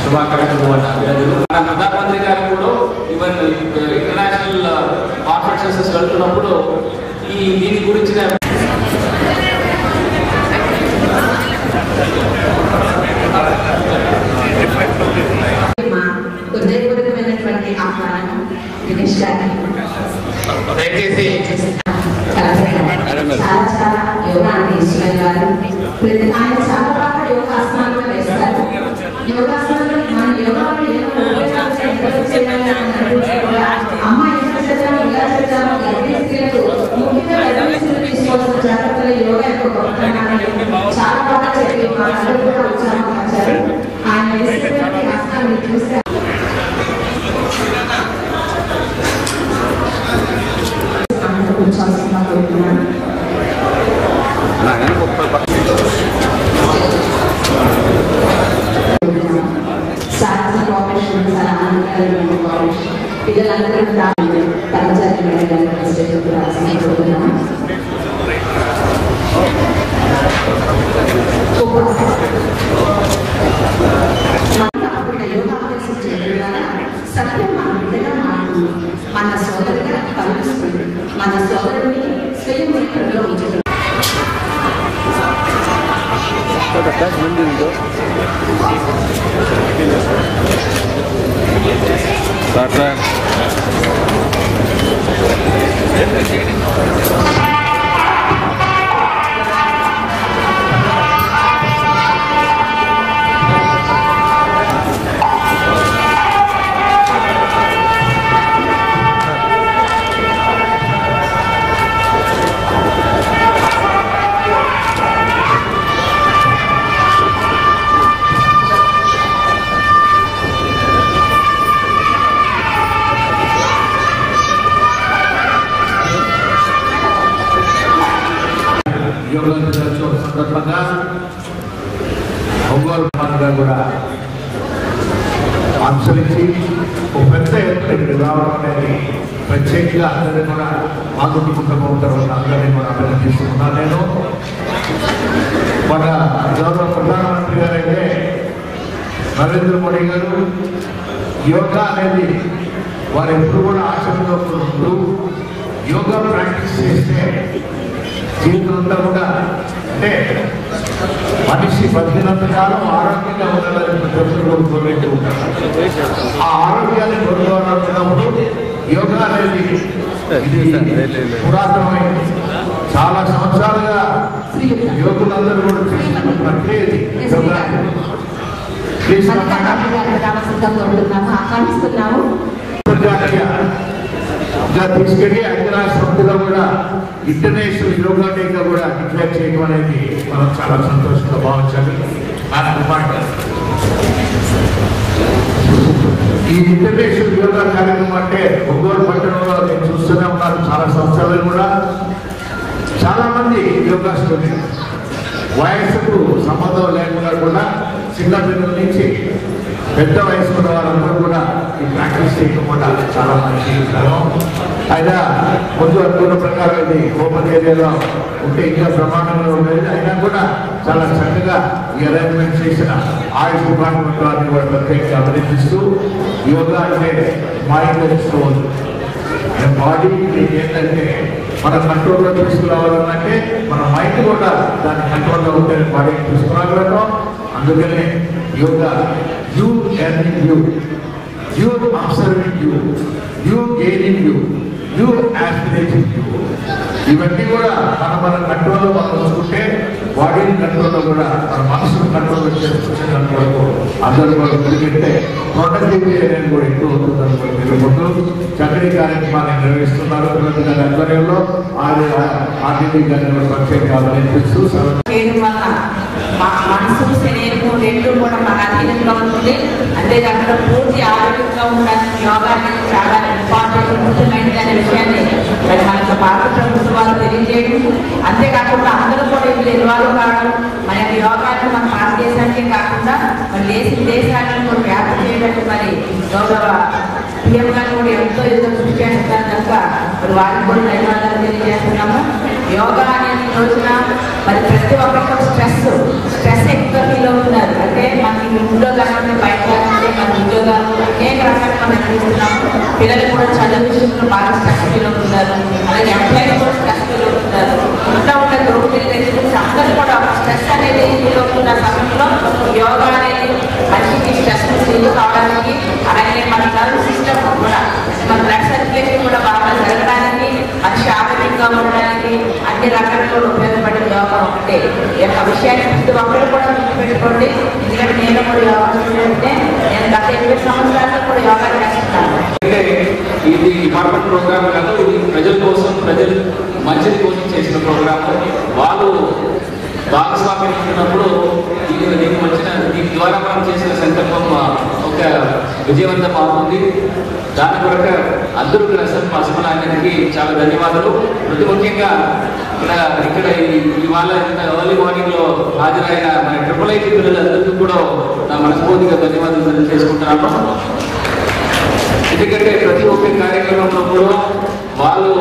శుభాకాంక్షలు వాళ్ళ అభినందనలు. మన ప్రధానమంత్రి గారు కూడా ఈవెన్ ఇంటర్నేషనల్ కాన్ఫరెన్సెస్ వెళ్తున్నప్పుడు ఈ దీని గురించిన మా హృదయపూర్వకమైనటువంటి ఆహ్వానం దినేష్ గారిని దయచేసి చాలా చాలా యోగా అంటే ఇష్టమైన వారు ప్రతి ఆయన చాలా బాగా యోగాసనాలు కూడా వేస్తారు యోగాసనాలు మనం యోగాలో ఏమో ఉపయోగాలు చేయాలి, చేయాలి అని అనుకుంటే కూడా అమ్మ ఎంత చదివాము ఇలా చదివాము గర్భిణీ స్త్రీలకు ముఖ్యంగా గర్భిణీ స్త్రీలు తీసుకోవాల్సిన జాగ్రత్తలు యోగా యొక్క గొప్పతనాన్ని చాలా బాగా చెప్పి మా అందరూ కూడా ఉత్సాహపరిచారు ఆయన వేసినటువంటి ఆసనాలు మీరు చూస్తే అందరూ కూర్చోవాల్సిందిగా కోరుతున్నాను శారద కోఆపరేషన్ చాలా ఆనందకరమైన కోఆపరేషన్ పిల్లలందరూ కూడా కర్మచారి మేడం గారి స్టేషన్ కూడా కోరుతున్నాను మన అప్పుడు యోగాభ్యాసం చేయడం ద్వారా సత్యం మన బిడ్డగా మారుతుంది మన సోదరుగా కలుస్తుంది మన సోదరుని స్వయం నియంత్రణలో ఉంచుతుంది యోగా దినోత్సవం సందర్భంగా ఒంగోలు పాత్ర కూడా అనుసరించి ఒక పెద్ద ఎత్తున ఇక్కడ రావడం అనేది ప్రత్యేకంగా అందరినీ కూడా మా కుటుంబం తర్వాత అందరినీ కూడా అభినందిస్తున్నాను నేను మన గౌరవ ప్రధానమంత్రి గారైతే నరేంద్ర మోడీ గారు యోగా అనేది వారు ఎప్పుడు కూడా ఆచరణలో ఉంటూ యోగా ప్రాక్టీస్ చేస్తే జీవితం అంతా కూడా అంటే మనిషి బతికినంత కాలం ఆరోగ్యంగా ఉండాలని ప్రతి ఒక్కరు కోరుకుంటూ ఉంటారు ఆ ఆరోగ్యాన్ని కోరుకోవాలనుకున్నప్పుడు యోగా అనేది ఇది పురాతనమైంది చాలా సంవత్సరాలుగా యోగులందరూ కూడా చేసిన ప్రక్రియ ఇది యోగా ప్లీజ్ అంతా గారికి రావాల్సిందిగా కోరుతున్నాము ఆహ్వానిస్తున్నాము అంతర్జాతీయ గా తీసుకెళ్లి ఐక్యరాజ్య సమితిలో కూడా ఇంటర్నేషనల్ యోగా డేగా కూడా డిక్లేర్ చేయడం అనేది మనం చాలా సంతోషంగా భావించాలి నాకు మాట ఈ ఇంటర్నేషనల్ యోగా కార్యక్రమం అంటే ఒంగోలు పట్టణంలో నేను చూస్తూనే ఉన్నాను చాలా సంస్థలు కూడా చాలా మంది యోగా స్టూడెంట్ వయసుకు సంబంధం లేకుండా కూడా చిన్న పిల్లల నుంచి పెద్ద వయసు ఉన్న వారందరూ కూడా ఈ ప్రాక్టీస్ చేయడం కూడా చాలా మంచి విషయం అయినా ముందు అనుకున్న ప్రకారం ఇది ఓపెన్ ఏరియాలో ఉంటే ఇంకా ప్రమాణంగా ఉండేది అయినా కూడా చాలా చక్కగా ఈ అరేంజ్మెంట్ చేసిన ఆయుష్ డిపార్ట్మెంట్ వారిని కూడా ప్రత్యేకంగా అభినందిస్తూ యోగా అంటే మైండ్ తెలుసుకోవాలి బాడీ ఏంటంటే మన కంట్రోల్లో తీసుకురావాలనంటే మన మైండ్ కూడా దాని కంట్రోల్లో ఉంటే బాడీని తీసుకురాగలడం అందుకనే yoga you earning you you observing you you gaining you you aspirating you ఇవన్నీ కూడా మన మన కంట్రోల్లో మనం ఉంచుకుంటే బాడీని కంట్రోల్లో కూడా మన మనసును కంట్రోల్లో చేసుకునేంత వరకు అందరూ కూడా ముందుకెళ్తే ప్రొడక్టివిటీ అనేది కూడా ఎక్కువ అవుతుందని కూడా తెలుపుకుంటూ చక్కటి కార్యక్రమాన్ని నిర్వహిస్తున్నారు ప్రతి గారి ఆధ్వర్యంలో ఆది ఆర్టీడీ గారిని కూడా ప్రత్యేకంగా అభినందిస్తూ సెలవు చేయడం వల్ల మా మనసు శరీరము రెండు కూడా మన అధీనంగా ఉంటుంది అంతేకాకుండా పూర్తి ఆరోగ్యంగా ఉండడానికి యోగా అనేది చాలా ఇంపార్టెంట్ ముఖ్యమైనది అనే విషయాన్ని మరి మనకు భారత ప్రభుత్వం వారు తెలియజేయడం అంతేకాకుండా అందరూ కూడా ఇందులో ఇన్వాల్వ్ కావడం మన యొక్క యోగాన్ని మన భారతదేశానికే కాకుండా మరి దేశ దేశాలను కూడా వ్యాప్తి చేయడానికి మరి గౌరవ పిఎం గారు కూడా ఎంతో ఎంతో కృషి చేస్తున్నారు కనుక మరి వారికి కూడా ధన్యవాదాలు తెలియజేస్తున్నాము యోగా అనేది ఈ రోజున మరి ప్రతి ఒక్కరికి స్ట్రెస్ స్ట్రెస్ ఎక్కువ ఫీల్ అవుతున్నారు అంటే మనకి ఇంట్లో కానివ్వండి బయట కానివ్వండి రోజులు బాగా స్ట్రెస్ ఫీల్ అవుతున్నారు అలాగే ఎంప్లాయీస్ కూడా స్ట్రెస్ ఫీల్ అవుతున్నారు ఇంట్లో ఉన్న గ్రూప్ రెసిడెంట్స్ అందరూ కూడా స్ట్రెస్ అనేది ఫీల్ అవుతున్న సమయంలో యోగా అనేది మనిషికి స్ట్రెస్ రిలీవ్ కావడానికి అలాగే మన నర్వ్ సిస్టమ్ కూడా మన బ్లడ్ సర్క్యులేషన్ కూడా బాగా జరగడానికి మనిషి ఆరోగ్యంగా ఉండడానికి అన్ని రకాలు కూడా ఉపయోగపడే యోగా ఒకటే ఈ యొక్క విషయాన్ని ప్రతి ఒక్కరు కూడా గుర్తుపెట్టుకోండి ఎందుకంటే నేను కూడా యోగా స్టూడెంటే నేను గత ఎనిమిది సంవత్సరాలు కూడా యోగా చేస్తున్నాను అంటే ఇది డిపార్ట్మెంట్ ప్రోగ్రామ్ కాదు ఇది ప్రజల కోసం ప్రజలు మంచిది కోసం చేసిన ప్రోగ్రామ్ వాళ్ళు భాగస్వామ్యం ఇచ్చినప్పుడు ఇది దీనికి వచ్చిన దీని ద్వారా మనం చేసిన సంకల్పం ఆ, ఒక విజయవంతం అవుతుంది దాని కొరకు అందరూ రసం అసమలానికి చాలా ధన్యవాదాలు ప్రతి ముఖ్యంగా ఇక్కడ ఇక్కడ ఈ- ఇవాళ ఇంత ఎర్లీ మార్నింగ్ లో హాజరైన మన ట్రిపుల్ ఐటీ పిల్లలందరికీ కూడా నా మనస్ఫూర్తిగా ధన్యవాదాలు తెలియజేసుకుంటున్నాను ఎందుకంటే ప్రతి ఒక్క కార్యక్రమంలో కూడా వాళ్ళు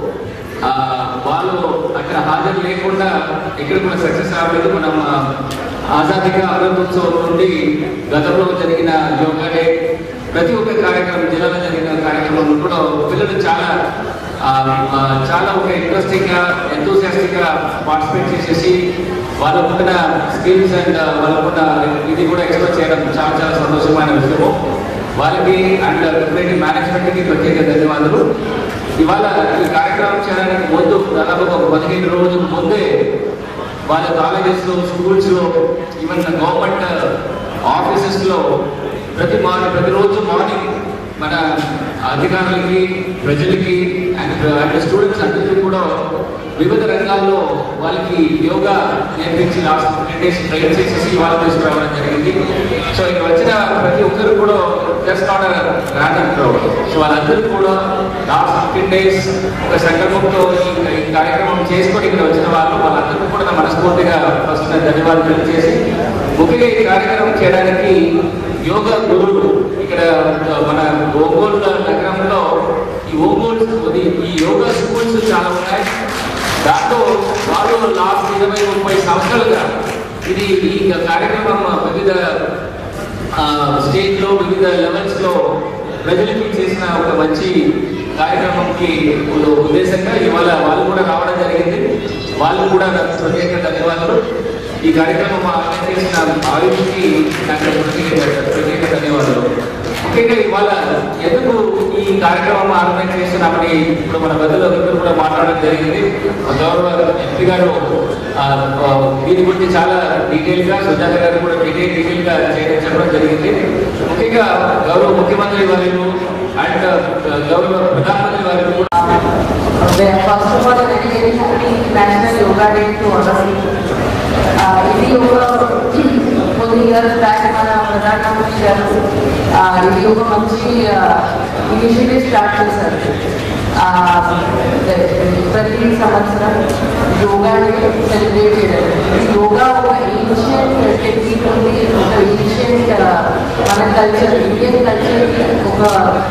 ఆ, వాళ్ళు అక్కడ హాజరు లేకుండా ఇక్కడ కూడా సక్సెస్ అవ్వలేదు మనం ఆ, ఆజాదీగా అమృతోత్సవం నుండి గతంలో జరిగిన యోగా డే ప్రతి ఒక్క కార్యక్రమం జిల్లాలో జరిగిన కార్యక్రమంలో కూడా పిల్లలు చాలా ఆ, ఆ, చాలా ఒక ఇంట్రెస్టింగ్ గా ఎంతోసియాస్టిక్ గా పార్టిసిపేట్ చేసేసి వాళ్ళకున్న స్కిల్స్ అండ్ వాళ్ళకున్న ఇది కూడా ఎక్స్ప్రెస్ చేయడం చాలా చాలా సంతోషమైన విషయము వాళ్ళకి అండ్ ట్రైనింగ్ మేనేజ్మెంట్ కి ప్రత్యేక ధన్యవాదాలు ఇవాళ ఈ కార్యక్రమం చేయడానికి ముందు దాదాపు ఒక పదిహేను రోజుల ముందే వాళ్ళ కాలేజెస్ లో స్కూల్స్ లో ఈవెన్ గవర్నమెంట్ ఆఫీసెస్ లో ప్రతి మార్నింగ్ ప్రతిరోజు మార్నింగ్ మన అధికారులకి ప్రజలకి అండ్ అండ్ స్టూడెంట్స్ అందరికీ కూడా వివిధ రంగాల్లో వాళ్ళకి యోగా నేర్పించి లాస్ట్ ఫిఫ్టీన్ డేస్ ట్రైన్ చేసేసి వాళ్ళ తీసుకురావడం జరిగింది సో ఇక్కడ వచ్చిన ప్రతి ఒక్కరు కూడా just not random crowd so వాళ్ళందరూ కూడా లాస్ట్ ఫిఫ్టీన్ డేస్ ఒక సంకల్పంతో ఈ ఈ కార్యక్రమం చేసుకొని ఇక్కడ వచ్చిన వాళ్ళు వాళ్ళందరికీ కూడా నా మనస్ఫూర్తిగా ఫస్ట్ నేను ధన్యవాదాలు తెలియజేసి ముఖ్యంగా ఈ కార్యక్రమం చేయడానికి యోగా గురువులు ఇక్కడ మన ఒంగోలు నగరంలో ఈ ఒంగోలు ఇది- ఈ యోగా స్కూల్స్ చాలా ఉన్నాయి దాంతో వాళ్ళు లాస్ట్ ఇరవై ముప్పై సంవత్సరాలుగా ఇది ఈ కార్యక్రమం వివిధ స్టేట్ లో వివిధ లెవెల్స్ లో ప్రజలకి చేసిన ఒక మంచి కార్యక్రమంకి ఒక ఉద్దేశంగా ఇవాళ వాళ్ళు కూడా రావడం జరిగింది వాళ్ళు కూడా నాకు ప్రత్యేక ధన్యవాదాలు ఈ కార్యక్రమం ఆర్గనైజ్ చేసిన ఆయుష్కి నాకు ప్రత్యేక ప్రత్యేక ధన్యవాదాలు ముఖ్యంగా ఇవాళ ఎందుకు ఈ కార్యక్రమం ఆర్గనైజ్ చేస్తున్నామని ఇప్పుడు మన పెద్దలు అందరూ కూడా మాట్లాడడం జరిగింది మా గౌరవ ఎంపీ గారు ఆ, ఆ, దీని గురించి చాలా డీటెయిల్ గా సుజాత గారు కూడా డీటెయిల్ డీటెయిల్ గా చేయడం చెప్పడం జరిగింది ముఖ్యంగా గౌరవ ముఖ్యమంత్రి వారు అండ్ గౌరవ ప్రధానమంత్రి వారు కూడా first of all very very happy national yoga day to all ఇది ఒక కొన్ని ఇయర్స్ బ్యాక్ మన ప్రధానమంత్రి గారు ఆ, ఇది ఒక మంచి ఇనిషియేటివ్ స్టార్ట్ చేశారు ఆ, ప్రతి సంవత్సరం యోగా డే సెలబ్రేట్ చేయడం ఈ యోగా ఒక ఏన్షియంట్ టెక్నిక్ ఉంది ఒక ఏన్షియంట్ మన కల్చర్ ఇండియన్ కల్చర్కి ఒక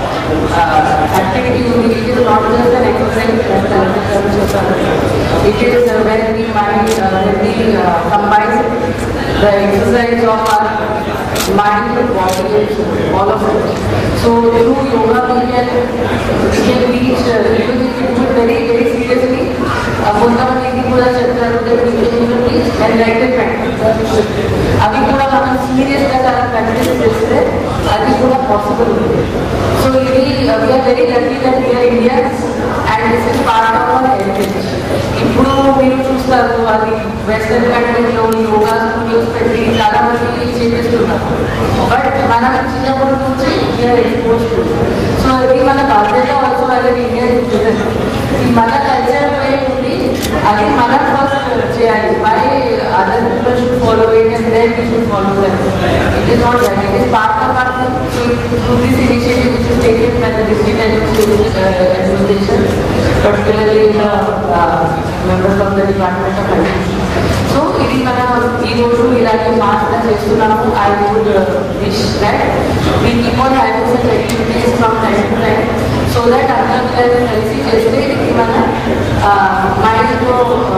activity ఉంది it is not just an exercise as Kalpit చెప్పారు it is uh, when we mind uh, when we uh, combine the exercise of our mind and body and all of it so through yoga we can we can reach uh, even if you do it very very seriously uh, కొంతమంది ఇది కూడా చెప్తారు that we can even reach enlightenment అవి కూడా మనం సీరియస్గా చాలా continue చేస్తే అది కూడా పాసిబుల్ ఉంది సో ఇది we are very lucky that we are Indians and this is part of our heritage ఇప్పుడు మీరు చూస్తారు అది వెస్టర్న్ కంట్రీలో యోగా స్టూడియోస్ పెట్టి చాలా మంది చేపిస్తున్నారు బట్ మనం చిన్నప్పటి నుంచి వీఆర్ ఎక్స్పోజ్ టు సో ఇది మన బాధ్యత ఆల్సో అది ఇండియన్ సిటిజన్ ఈ మన కల్చర్ వే ఉంది అది మనం ఫస్ట్ చేయాలి by other people should follow it and then we should follow them it is not that it is part of our so through this initiative which is taken by the district education uh, administration particularly the uh, members of the department of health so ఇది మన ఈ రోజు ఇలాంటి మార్పులు చేస్తున్నాము I would wish that we keep on having such activities from time to time so that అందరూ కలిసి చేస్తే ఇది మన మైండ్లో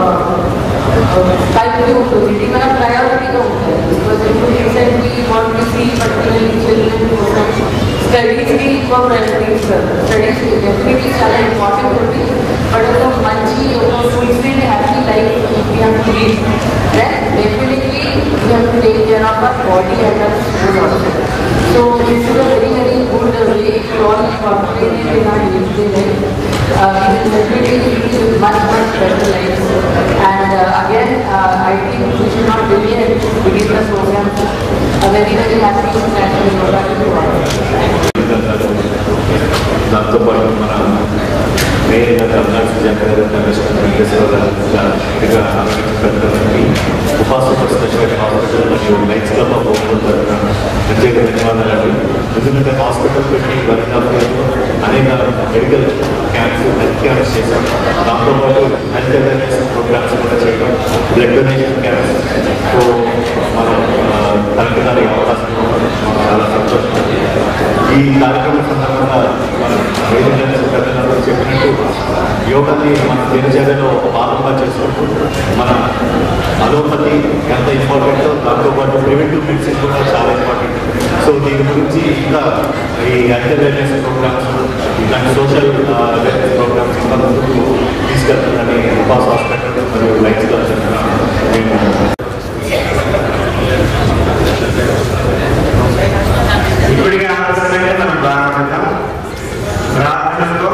కలిపి ఉంటుంది ఇది మన ప్రయారిటీగా ఉంటుంది బికాజ్ ఇప్పుడు recently what we see particularly children కోసం స్టడీస్కి ఎక్కువ పవర్ స్టడీస్ డెఫినెట్లీ చాలా ఇంపార్టెంట్ ఉంది బట్ ఒక మంచి ఒక fulfilled happy life we have to leave then definitely we have to take care of our body and our soul also so this is a very very good way to all incorporate it in our day-to-day life. Uh, we will definitely lead to much much better lives. And uh, again, uh, I think we should not delay and we should begin the program. A very very happy International Yoga Day to all. దాంతోపాటు మన మెయిన్గా Tamil Nadu general commissioner Venkateswara ఇంకా పెద్దలకి Upasa special hospital మరియు lights club of open తరఫున ప్రత్యేక ధన్యవాదాలు ఎందుకంటే హాస్పిటల్ పెట్టి వన్ అండ్ హాఫ్ ఇయర్లో అనేక మెడికల్ క్యాంప్స్ హెల్త్ క్యాంప్స్ చేశాం దాంతోపాటు హెల్త్ అవేర్నెస్ ప్రోగ్రామ్స్ కూడా చేయడం బ్లడ్ డొనేషన్ క్యాంప్స్ సో మనం కరెక్ట్ దానికి అవకాశం ఇవ్వడం మాకు చాలా సంతోషం ఈ కార్యక్రమం సందర్భంగా మన వేదిక పెద్దలందరూ చెప్పినట్టు యోగాని మన దినచర్యలో ఒక భాగంగా చేసుకుంటూ మన అలోపతి ఎంత ఇంపార్టెంటో దాంతోపాటు ప్రివెంటివ్ మెడిసిన్ కూడా చాలా ఇంపార్టెంట్ సో దీని గురించి ఇంకా ఈ హెల్త్ అవేర్నెస్ ప్రోగ్రామ్స్ ఇలాంటి సోషల్ అవేర్నెస్ ప్రోగ్రామ్స్ ఇంకా ముందుకు తీసుకెళ్తుందని ఉపాస్ హాస్పిటల్ మరియు లైఫ్ క్లబ్ మేము ఇప్పటికే ఆలస్యమైతే మనం ప్రారంభిద్దాం ప్రార్థనలో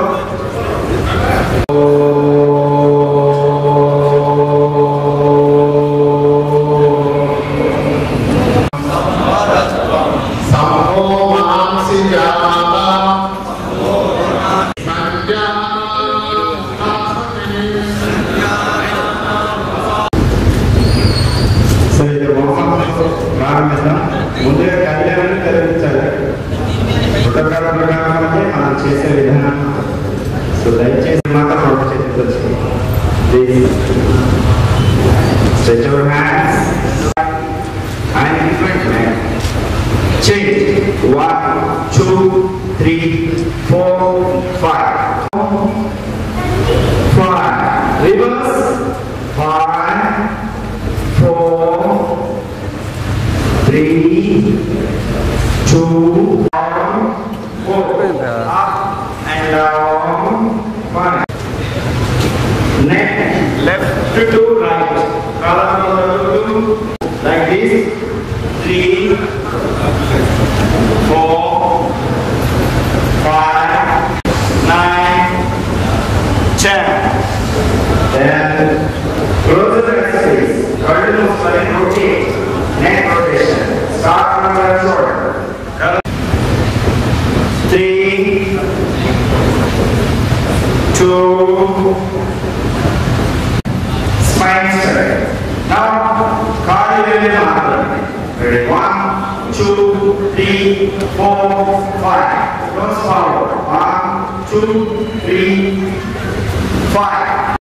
సరే ఇది హోమం ప్రారంభిద్దాం ముందుగా కళ్యాణాన్ని కలిగించాలి ప్రోటోకాల్ ప్రకారం అంటే మనం చేసే విధానం సో దయచేసి మాత్రం ఒక చేతికి please stretch your hands and different hand change one two three four five five reverse five four, three, two, one, four. Up and down, one. Neck, left to right. Column to like this. Three, four, five, nine, ten. Then close the exercise. Continue slowly rotate. Neck rotation. Start from the shoulder. Three, two, spine straight. Now, cardio marker. Ready? One, two, three, four, five. Close forward. One, two, three, five.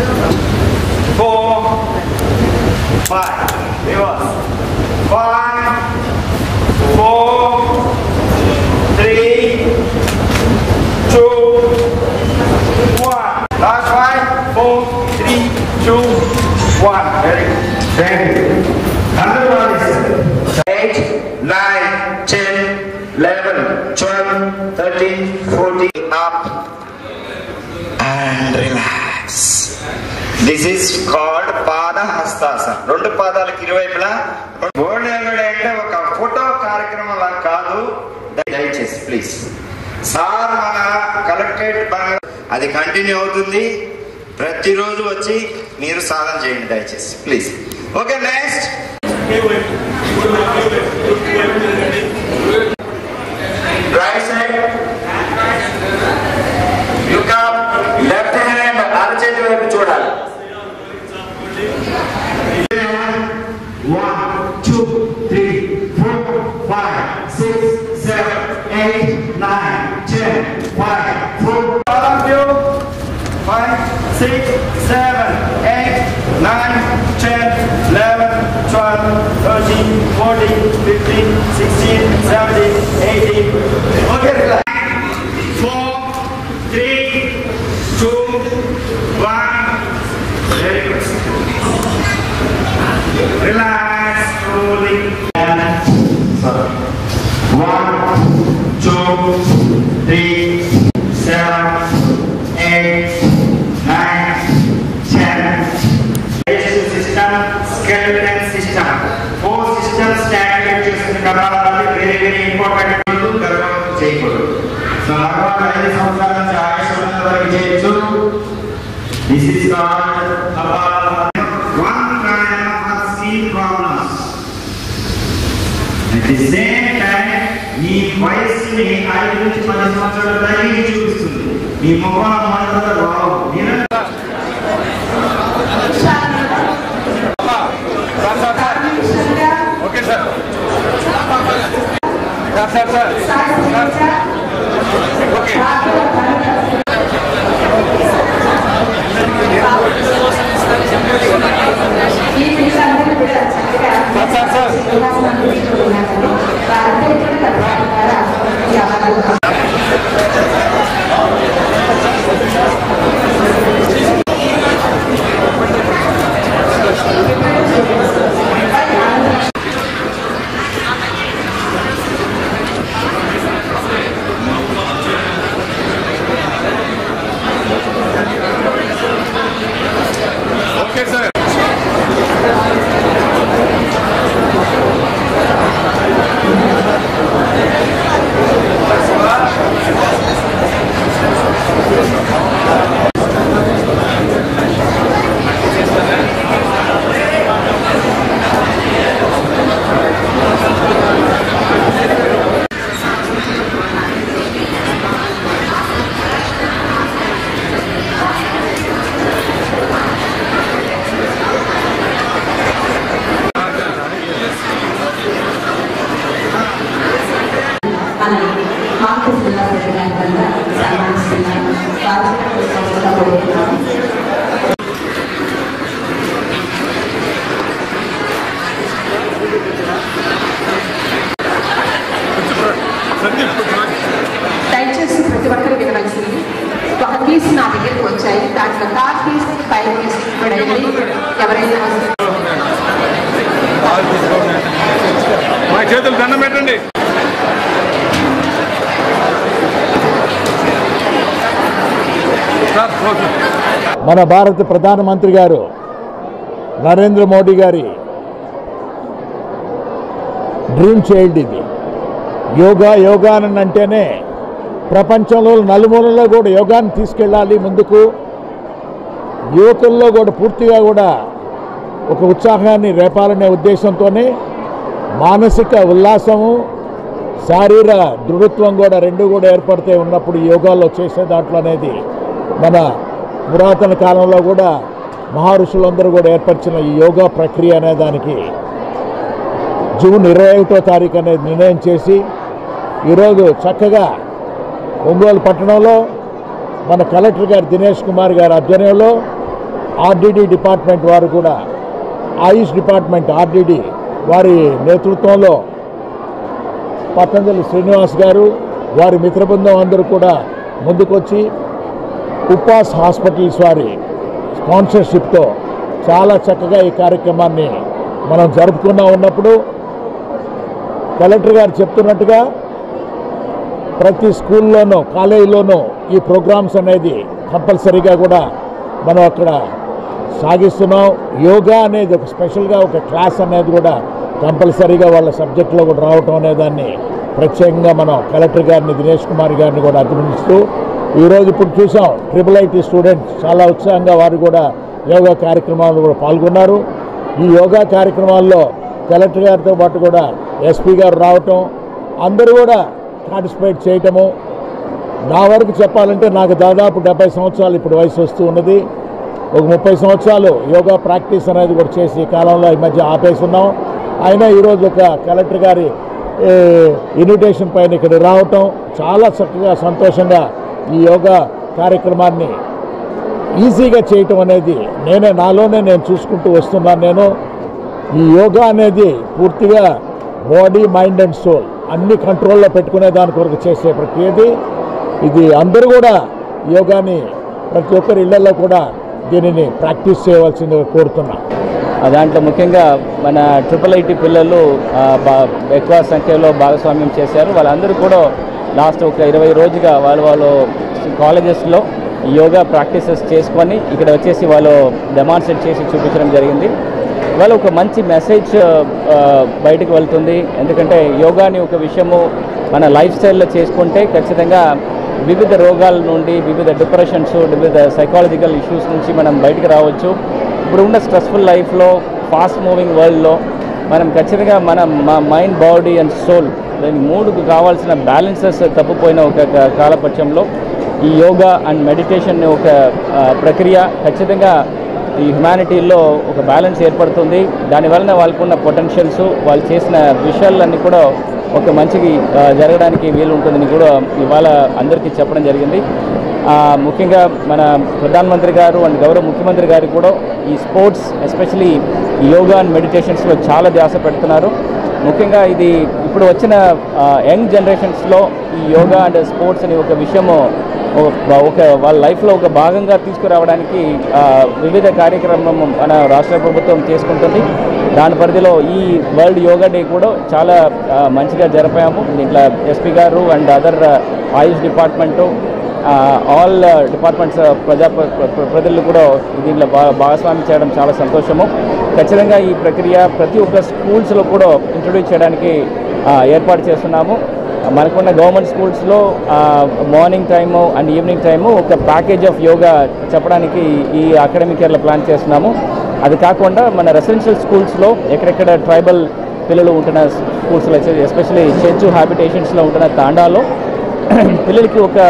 Four, five. Reverse. Five, four, three, two, one. Last five, four, three, two, one. Very good. Thank you. Another one is eight, nine, ten, eleven, twelve, thirteen, fourteen. Up and relax. This is called Pada Hastasana రెండు పాదాలకు ఇరువైపులా gold అంటే ఒక photo కార్యక్రమం లా కాదు దయచేసి please sir మన కలెక్టరేట్ బంగ్లా అది కంటిన్యూ అవుతుంది ప్రతిరోజు వచ్చి మీరు సాధన చేయండి దయచేసి please okay next right side look up left hand అరచేతి వైపు చూడాలి One, two, three, four, five, six, seven, eight, nine, ten, five, four. All of you. Five, six, seven, eight, nine, ten, eleven, twelve, thirteen, fourteen, fifteen, sixteen, seventeen, eighteen. Okay, relax. Four, three, two, one. Very good. Relax, slowly. And one, two, three, very very important గర్వం చేయకూడదు so మగవాళ్ళు ఐదు సంవత్సరాల నుంచి ఆయుష్ ఉన్నంత వరకు చేయొచ్చు this is called one pranayama for skin problems at the same time మీ వయస్సుని ఐదు నుంచి పది సంవత్సరాల తగ్గి చూపిస్తుంది మీ ముఖం మాటలు రావు నేను okay sir sir sir sir okay ఈ పిల్లలందరూ కూడా చక్కగా సార్, సార్. యోగాసనాలు నేర్చుకుంటున్నారు. వారందరూ కూడా తప్పకుండా ఈ అవార్డు ఓకే సార్ మన మాకు జిల్లా ప్రెసిడెంట్ వల్ల సన్మానిస్తున్నాను వారు కోరుతున్నాను దయచేసి ప్రతి ఒక్కరు వినవలసింది ఒక కేసు నా దగ్గరికి వచ్చాయి దాంట్లో కార్ కేసు ఫైవ్ కేసు ఇవ్వడండి ఎవరైనా వస్తే మా చేతులు దండం పెట్టండి సార్ ఓకే మన భారత ప్రధానమంత్రి గారు నరేంద్ర మోడీ గారి డ్రీమ్ చైల్డ్ ఇది యోగా యోగా అని అంటేనే ప్రపంచంలో నలుమూలలో కూడా యోగాన్ని తీసుకెళ్ళాలి ముందుకు యువకుల్లో కూడా పూర్తిగా కూడా ఒక ఉత్సాహాన్ని రేపాలనే ఉద్దేశంతోనే మానసిక ఉల్లాసము శారీర దృఢత్వం కూడా రెండు కూడా ఏర్పడితే ఉన్నప్పుడు ఈ యోగాల్లో చేసే దాంట్లో అనేది మన పురాతన కాలంలో కూడా మహర్షులందరూ కూడా ఏర్పరిచిన ఈ యోగా ప్రక్రియ అనే దానికి జూన్ ఇరవై ఒకటో తారీఖు అనేది నిర్ణయం చేసి ఈరోజు చక్కగా ఒంగోలు పట్టణంలో మన కలెక్టర్ గారు దినేష్ కుమార్ గారి ఆధ్వర్యంలో ఆర్డిడి డిపార్ట్మెంట్ వారు కూడా ఆయుష్ డిపార్ట్మెంట్ ఆర్డిడి వారి నేతృత్వంలో పతంజలి శ్రీనివాస్ గారు వారి మిత్ర బృందం అందరూ కూడా ముందుకొచ్చి ఉపాస్ హాస్పిటల్స్ వారి స్పాన్సర్షిప్తో చాలా చక్కగా ఈ కార్యక్రమాన్ని మనం జరుపుకున్నా ఉన్నప్పుడు కలెక్టర్ గారు చెప్తున్నట్టుగా ప్రతి స్కూల్లోనూ కాలేజీలోనూ ఈ ప్రోగ్రామ్స్ అనేది కంపల్సరీగా కూడా మనం అక్కడ సాగిస్తున్నాం యోగా అనేది ఒక స్పెషల్గా ఒక క్లాస్ అనేది కూడా కంపల్సరీగా వాళ్ళ సబ్జెక్టులో కూడా రావటం అనే దాన్ని ప్రత్యేకంగా మనం కలెక్టర్ గారిని దినేష్ కుమార్ గారిని కూడా అభినందిస్తూ ఈరోజు ఇప్పుడు చూసాం ట్రిపుల్ ఐటీ స్టూడెంట్స్ చాలా ఉత్సాహంగా వారు కూడా యోగా కార్యక్రమాల్లో కూడా పాల్గొన్నారు ఈ యోగా కార్యక్రమాల్లో కలెక్టర్ గారితో పాటు కూడా ఎస్పీ గారు రావటం అందరూ కూడా పార్టిసిపేట్ చేయటము నా వరకు చెప్పాలంటే నాకు దాదాపు డెబ్బై సంవత్సరాలు ఇప్పుడు వయసు వస్తూ ఉన్నది ఒక ముప్పై సంవత్సరాలు యోగా ప్రాక్టీస్ అనేది కూడా చేసి ఈ కాలంలో ఈ మధ్య ఆపేస్తున్నాం అయినా ఈరోజు ఒక కలెక్టర్ గారి ఏ, ఇన్విటేషన్ పైన ఇక్కడ రావటం చాలా చక్కగా సంతోషంగా ఈ యోగా కార్యక్రమాన్ని ఈజీగా చేయటం అనేది నేనే నాలోనే నేను చూసుకుంటూ వస్తున్నాను నేను ఈ యోగా అనేది పూర్తిగా బాడీ మైండ్ అండ్ సోల్ అన్ని కంట్రోల్లో పెట్టుకునే దాని కొరకు చేసే ప్రక్రియది ఇది అందరూ కూడా యోగాని ప్రతి ఒక్కరి ఇళ్లలో కూడా దీనిని ప్రాక్టీస్ చేయవలసిందిగా కోరుతున్నా ఆ దాంట్లో ముఖ్యంగా మన ట్రిపుల్ ఐటీ పిల్లలు ఆ, బా- ఎక్కువ సంఖ్యలో భాగస్వామ్యం చేశారు వాళ్ళందరూ కూడా లాస్ట్ ఒక ఇరవై రోజుగా వాళ్ళు వాళ్ళు కాలేజెస్లో యోగా ప్రాక్టీసెస్ చేసుకొని ఇక్కడ వచ్చేసి వాళ్ళు డెమాన్స్ట్రేట్ చేసి చూపించడం జరిగింది ఇవాళ ఒక మంచి మెసేజ్ ఆ, బయటకు వెళ్తుంది ఎందుకంటే యోగాని ఒక విషయము మన లైఫ్ స్టైల్లో చేసుకుంటే ఖచ్చితంగా వివిధ రోగాల నుండి వివిధ డిప్రెషన్స్ వివిధ సైకాలజికల్ ఇష్యూస్ నుంచి మనం బయటకు రావచ్చు ఇప్పుడు ఉన్న స్ట్రెస్ఫుల్ లైఫ్లో ఫాస్ట్ మూవింగ్ వరల్డ్లో మనం ఖచ్చితంగా మన మా మైండ్ బాడీ అండ్ సోల్ దాని మూడుకు కావాల్సిన బ్యాలెన్సెస్ తప్పిపోయిన ఒక క- కాలపక్షంలో ఈ యోగా అండ్ మెడిటేషన్ ఒక ఆ, ప్రక్రియ ఖచ్చితంగా ఈ హ్యుమానిటీలో ఒక బ్యాలెన్స్ ఏర్పడుతుంది దానివలన వాళ్ళకున్న పొటెన్షియల్స్ వాళ్ళు చేసిన విషయాలన్నీ కూడా ఒక మంచికి ఆ, జరగడానికి వీలు ఉంటుందని కూడా ఇవాళ అందరికీ చెప్పడం జరిగింది ఆ, ముఖ్యంగా మన ప్రధానమంత్రి గారు అండ్ గౌరవ ముఖ్యమంత్రి గారు కూడా ఈ స్పోర్ట్స్ ఎస్పెషలీ యోగా అండ్ మెడిటేషన్స్లో చాలా ధ్యాస పెడుతున్నారు ముఖ్యంగా ఇది ఇప్పుడు వచ్చిన యంగ్ జనరేషన్స్లో ఈ యోగా అండ్ స్పోర్ట్స్ అని ఒక విషయము ఒక- ఒక వాళ్ళ లైఫ్లో ఒక భాగంగా తీసుకురావడానికి ఆ, వివిధ కార్యక్రమం మన రాష్ట్ర ప్రభుత్వం చేసుకుంటుంది దాని పరిధిలో ఈ వరల్డ్ యోగా డే కూడా చాలా ఆ, మంచిగా జరిపాము దీంట్లో ఎస్పీ గారు and other AYUSH department all departments ప్రజా ప్ర- ప్ర- ప్రజలు కూడా దీంట్లో భా- భాగస్వామ్యం చేయడం చాలా సంతోషము ఖచ్చితంగా ఈ ప్రక్రియ ప్రతి ఒక్క స్కూల్స్లో కూడా ఇంట్రొడ్యూస్ చేయడానికి ఆ, ఏర్పాటు చేస్తున్నాము మనకున్న గవర్నమెంట్ స్కూల్స్లో morning time and evening time ఒక ప్యాకేజ్ ఆఫ్ యోగా చెప్పడానికి ఈ అకాడమిక్ ఇయర్లో ప్లాన్ చేస్తున్నాము అది కాకుండా మన రెసిడెన్షియల్ స్కూల్స్లో ఎక్కడెక్కడ ట్రైబల్ పిల్లలు ఉంటున్న స్కూల్స్లో ఎస్పెషల్లీ చెంచు హ్యాబిటేషన్స్లో ఉంటున్న తాండాలో పిల్లలకి ఒక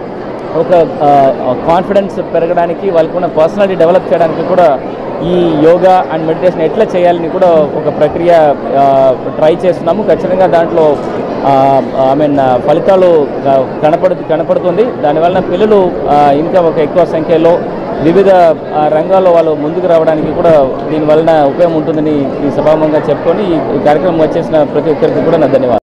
ఒక కాన్ఫిడెన్స్ పెరగడానికి వాళ్ళకున్న పర్సనాలిటీ డెవలప్ చేయడానికి కూడా ఈ యోగా అండ్ మెడిటేషన్ ఎట్లా చేయాలని కూడా ఒక ప్రక్రియ ట్రై చేస్తున్నాము ఖచ్చితంగా దాంట్లో ఐ మీన్ ఫలితాలు ఆ, కనపడు కనపడుతుంది దానివల్ల పిల్లలు ఆ, ఇంకా ఒక ఎక్కువ సంఖ్యలో వివిధ ఆ, రంగాల్లో వాళ్ళు ముందుకు రావడానికి కూడా దీనివలన ఉపయోగం ఉంటుందని ఈ సభాముఖంగా చెప్పుకొని ఈ కార్యక్రమం వచ్చేసిన ప్రతి ఒక్కరికి కూడా నా ధన్యవాదాలు